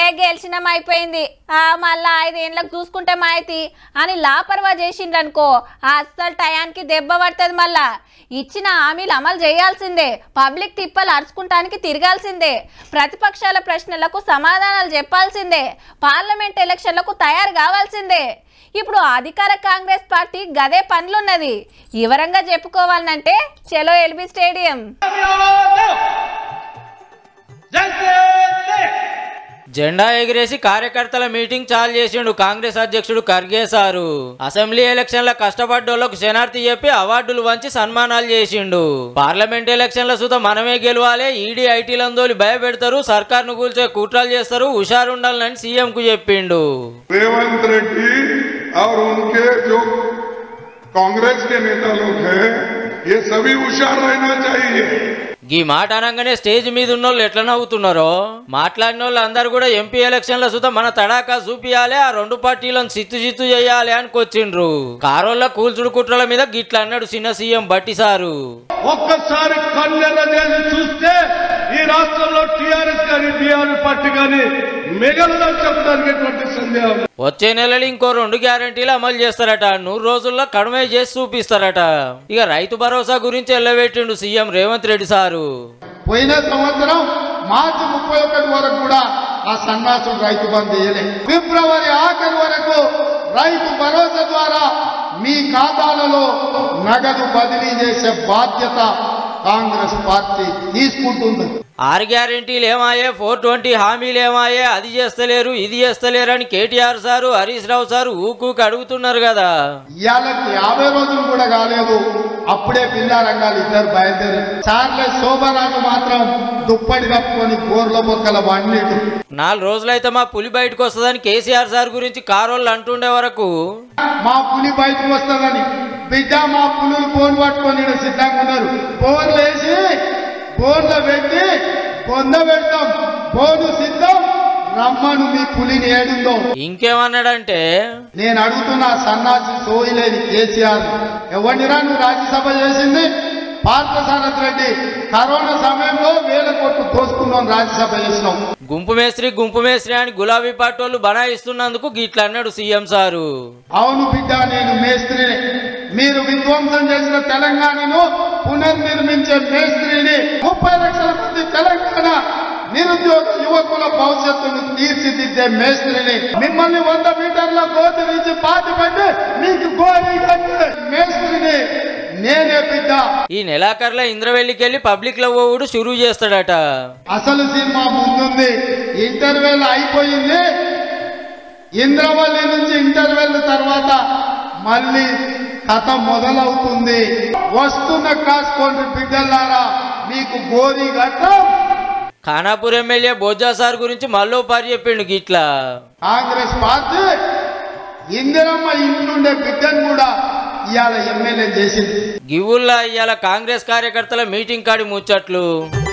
గెలిచినాం అయిపోయింది ఆ మళ్ళా ఐదేళ్ళకి చూసుకుంటే మాయితి అని లాపర్వా చేసిండ్రనుకో ఆ అస్సలు టయానికి దెబ్బ పడుతుంది మళ్ళా ఇచ్చిన హామీలు అమలు చేయాల్సిందే పబ్లిక్ తిప్పలు అరుచుకుంటానికి తిరగాల్సిందే ప్రతిపక్షాల ప్రశ్నలకు సమాధానాలు చెప్పాల్సిందే పార్లమెంట్ ఎలక్షన్లకు తయారు కావాల్సిందే ఇప్పుడు అధికార కాంగ్రెస్ పార్టీ గదే పనులున్నది వివరంగా చెప్పుకోవాలంటే చలో ఎల్బీ స్టేడియం జెండా ఎగిరేసి కార్యకర్తల మీటింగ్ చాలు చేసిండు కాంగ్రెస్ అధ్యక్షుడు ఖర్గే సారు అసెంబ్లీ ఎలక్షన్ల కష్టపడ్డోళ్లకు శనార్థి చెప్పి అవార్డులు వంచి సన్మానాలు చేసిండు పార్లమెంట్ ఎలక్షన్ల సుత మనమే గెలవాలి ఈడీ ఐటీలందోలి భయపెడతారు సర్కార్ను కూల్చే కుట్రలు చేస్తారు హుషారుండాలని సీఎం కు చెప్పిండు रेवंत रेड्डी और उनके जो कांग्रेस के नेता लोग हैं ये सभी होशियार रहना चाहिए ఈ మాట అనగానే స్టేజ్ మీద ఉన్న వాళ్ళు ఎట్లా నవ్వుతున్నారో మాట్లాడిన వాళ్ళు అందరు కూడా ఎంపీ ఎలక్షన్ల సుత మన తడాకా చూపియాలి ఆ రెండు పార్టీలను సిత్తు సిత్తు చేయాలి అనుకొచ్చిండ్రు కారోళ్ళ కూల్చుడు కుట్రల మీద గిట్ల అన్నాడు చిన్న సీఎం బట్టి సారు ఒక్కసారి కళ్ళెర చేసి చూస్తే ఈ రాష్ట్రంలో టీఆర్ఎస్ కానీ టీఆర్ఎస్ పార్టీ కానీ మిగలదని చెప్పడానికి ఎటువంటి సందేహం లేదు. వచ్చే నెలలో ఇంకో రెండు గ్యారంటీలు అమలు చేస్తారట నూరు రోజుల్లో కడమే చేసి చూపిస్తారట ఇక రైతు భరోసా గురించి ఎల్లబెట్టిండు సీఎం రేవంత్ రెడ్డి సారు పోయిన సంవత్సరం మార్చి ముప్పై ఒకటి వరకు కూడా ఆ సన్నాసులు రైతు బంద్ చేయలే ఫిబ్రవరి ఆఖరి వరకు రైతు భరోసా ద్వారా మీ ఖాతాలలో నగదు బదిలీ చేసే బాధ్యత కాంగ్రెస్ పార్టీ తీసుకుంటుంది ఆరు గ్యారంటీలు ఏమాయే ఫోర్ ట్వంటీ హామీలు ఏమాయే అది చేస్తలేరు ఇది చేస్తలేరు అని కేటీఆర్ సారు హరీష్ రావు సారు ఊకూకి అడుగుతున్నారు కదా ఇవాళకి యాభై రోజులు కూడా కాలేదు అప్పుడే పిల్ల రంగాలు ఇద్దరు బయలుదేరి చార్లే శోభరాజు మాత్రం దుప్పటి కప్పుకొని బోర్ల బొక్కల వండిడు నాలుగు రోజులైతే మా పులి బయటకు వస్తుందని కేసీఆర్ సార్ గురించి కారోళ్ళు అంటుండే వరకు మా పులి బయటకు వస్తుందని బిడ్డ మా పులులు బోన్ పట్టుకొని ఈడ సిద్ధంగా ఉన్నారు బోర్లు వేసి బోర్లో పెట్టి పొంద పెడతాం బోను సిద్ధం రమ్మను మీ పులిని ఏడుందో ఇంకేమన్నాడంటే నేను అడుగుతున్నా సన్నాసి సోయిలేని కేసీఆర్ ఎవరినిరా నువ్వు రాజ్యసభ చేసింది పార్థసారథి రెడ్డి కరోనా సమయంలో వేల కోట్లు దోసుకున్నాం రాజ్యసభ చేసినాం గుంపు మేస్త్రి గుంపు మేస్త్రి అని గులాబీ పాటోళ్ళు బనాయిస్తున్నందుకు గిట్ల అన్నాడు సీఎం సారు అవును బిడ్డ నేను మేస్త్రిని మీరు విధ్వంసం చేసిన తెలంగాణను పునర్నిర్మించే మేస్త్రిని ముప్పై లక్షల మంది తెలంగాణ నిరుద్యోగ యువకుల భవిష్యత్తును తీర్చిదిద్దే మేస్త్రిని మిమ్మల్ని వంద మీటర్ల గోతి నుంచి పాతి పెట్టి మీకు గోరి కట్టే మేస్త్రిని నేనే బిడ్డ ఈ నెలాఖరులో ఇంద్రవెల్లికి వెళ్ళి పబ్లిక్ లో ఓవుడు షురూ చేస్తాడట అసలు సినిమా ముందుంది ఇంటర్వెల్ అయిపోయింది ఇంద్రవల్లి నుంచి ఇంటర్వెల్ తర్వాత మళ్ళీ కథ మొదలవుతుంది వస్తున్న కాసుకోండి బిడ్డలారా మీకు గోరి గట్టం ఖానాపూర్ ఎమ్మెల్యే బొజ్జా సార్ గురించి మళ్ళీ పారి చెప్పిండు గిట్లా కాంగ్రెస్ పార్టీ ఇందిరమ్మ ఇంట్లుండే బిడ్డను కూడా ఇవాళ ఎమ్మెల్యే చేసింది గివుల్లా ఇవాళ కాంగ్రెస్ కార్యకర్తల మీటింగ్ కాడి ముచ్చట్లు